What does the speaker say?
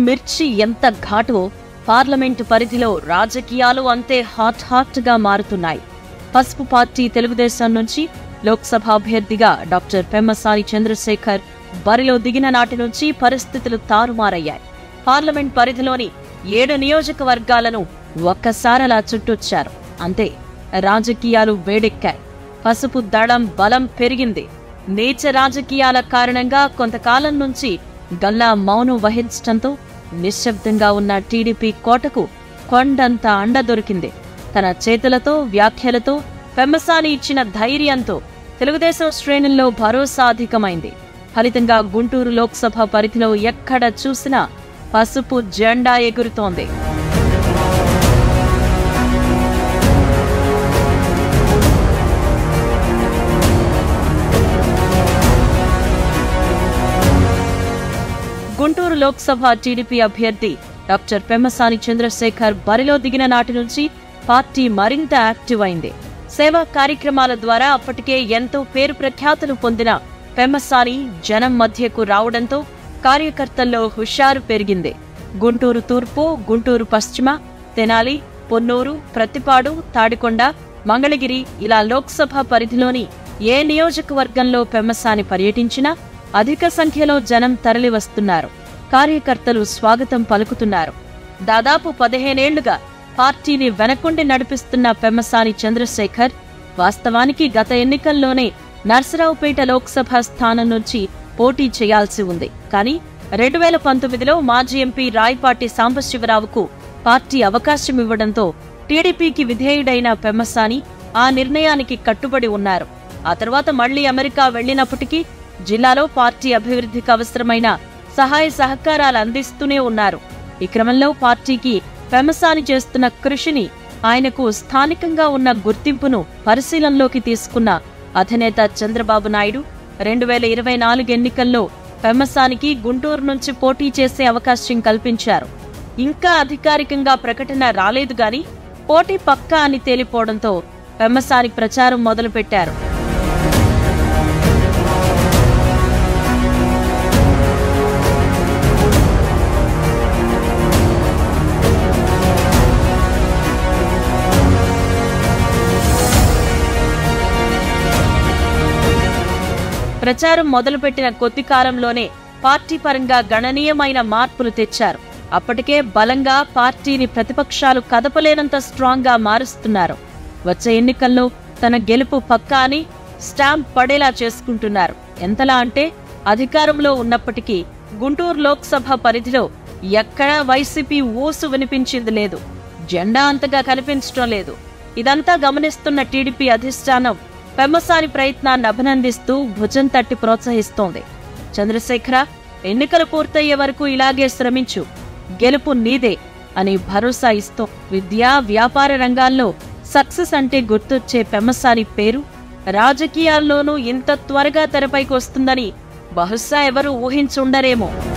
మిర్చి ఎంత ఘాటో పార్లమెంటు పరిధిలో రాజకీయాలు అంతే హాట్ హాట్ గా మారుతున్నాయి పసుపు పార్టీ తెలుగుదేశం నుంచి లోక్సభ అభ్యర్థిగా డాక్టర్ పెమ్మసాని చంద్రశేఖర్ బరిలో దిగిన నాటి నుంచి పరిస్థితులు తారుమారయ్యాయి పార్లమెంట్ పరిధిలోని ఏడు నియోజకవర్గాలను ఒక్కసారలా చుట్టొచ్చారు అంతే రాజకీయాలు వేడెక్కాయి పసుపు దళం బలం పెరిగింది నీచ రాజకీయాల కారణంగా కొంతకాలం నుంచి గల్లా మౌనం వహించటంతో నిశ్శబ్దంగా ఉన్న టీడీపీ కోటకు కొండంత అండ దొరికింది తన చేతులతో వ్యాఖ్యలతో పెమ్మసాని ఇచ్చిన ధైర్యంతో తెలుగుదేశం శ్రేణుల్లో భరోసా అధికమైంది ఫలితంగా గుంటూరు లోక్సభ పరిధిలో ఎక్కడ చూసినా పసుపు జెండా ఎగురుతోంది గుంటూరు లోక్సభ టీడీపీ అభ్యర్థి డాక్టర్ పెమ్మసాని చంద్రశేఖర్ బరిలో దిగిన నాటి నుంచి పార్టీ మరింత యాక్టివ్ అయింది సేవా కార్యక్రమాల ద్వారా అప్పటికే ఎంతో పేరు ప్రఖ్యాతులు పొందిన పెమ్మసాని జనం మధ్యకు రావడంతో కార్యకర్తల్లో హుషారు పెరిగింది గుంటూరు తూర్పు గుంటూరు పశ్చిమ తెనాలి పొన్నూరు ప్రతిపాడు తాడికొండ మంగళగిరి ఇలా లోక్సభ పరిధిలోని ఏ నియోజకవర్గంలో పెమ్మసాని పర్యటించినా అధిక సంఖ్యలో జనం తరలివస్తున్నారు కార్యకర్తలు స్వాగతం పలుకుతున్నారు దాదాపు పదిహేనేళ్లుగా పార్టీని వెనకుండి నడిపిస్తున్న పెమ్మసాని చంద్రశేఖర్ వాస్తవానికి గత ఎన్నికల్లోనే నర్సరావుపేట లోక్సభ స్థానం నుంచి పోటీ చేయాల్సి ఉంది కానీ రెండు వేల పంతొమ్మిదిలో మాజీ ఎంపీ రాయపాటి సాంబశివరావుకు పార్టీ అవకాశం ఇవ్వడంతో టీడీపీకి విధేయుడైన పెమ్మసాని ఆ నిర్ణయానికి కట్టుబడి ఉన్నారు ఆ తర్వాత మళ్లీ అమెరికా వెళ్లినప్పటికీ జిల్లాలో పార్టీ అభివృద్ధికి అవసరమైన సహాయ సహకారాలు అందిస్తూనే ఉన్నారు ఈ క్రమంలో పార్టీకి పెమసాని చేస్తున్న కృషిని ఆయనకు స్థానికంగా ఉన్న గుర్తింపును పరిశీలనలోకి తీసుకున్న అధినేత చంద్రబాబు నాయుడు రెండు వేల ఇరవై నాలుగు ఎన్నికల్లో పెమ్మసానికి గుంటూరు నుంచి పోటీ చేసే అవకాశం కల్పించారు ఇంకా అధికారికంగా ప్రకటన రాలేదు గాని పోటీ పక్కా అని తేలిపోవడంతో పెమ్మసాని ప్రచారం మొదలుపెట్టారు ప్రచారం మొదలుపెట్టిన కొద్ది కాలంలోనే పార్టీ పరంగా గణనీయమైన మార్పులు తెచ్చారు అప్పటికే బలంగా పార్టీని ప్రతిపక్షాలు కదపలేనంత స్ట్రాంగ్ గా మారుస్తున్నారు వచ్చే ఎన్నికల్లో తన గెలుపు పక్కా అని స్టాంప్ పడేలా చేసుకుంటున్నారు ఎంతలా అంటే అధికారంలో ఉన్నప్పటికీ గుంటూరు లోక్సభ పరిధిలో ఎక్కడా వైసీపీ ఊసు వినిపించింది లేదు జెండా అంతగా కనిపించడం లేదు ఇదంతా గమనిస్తున్న టీడీపీ అధిష్టానం పెమ్మసాని ప్రయత్నాన్ని అభినందిస్తూ భుజం తట్టి ప్రోత్సహిస్తోంది చంద్రశేఖర ఎన్నికలు పూర్తయ్యే వరకు ఇలాగే శ్రమించు గెలుపు నీదే అని భరోసా ఇస్తూ విద్యా వ్యాపార రంగాల్లో సక్సెస్ అంటే గుర్తొచ్చే పెమ్మసాని పేరు రాజకీయాల్లోనూ ఇంత త్వరగా తెరపైకి వస్తుందని బహుశా ఎవరూ ఊహించుండరేమో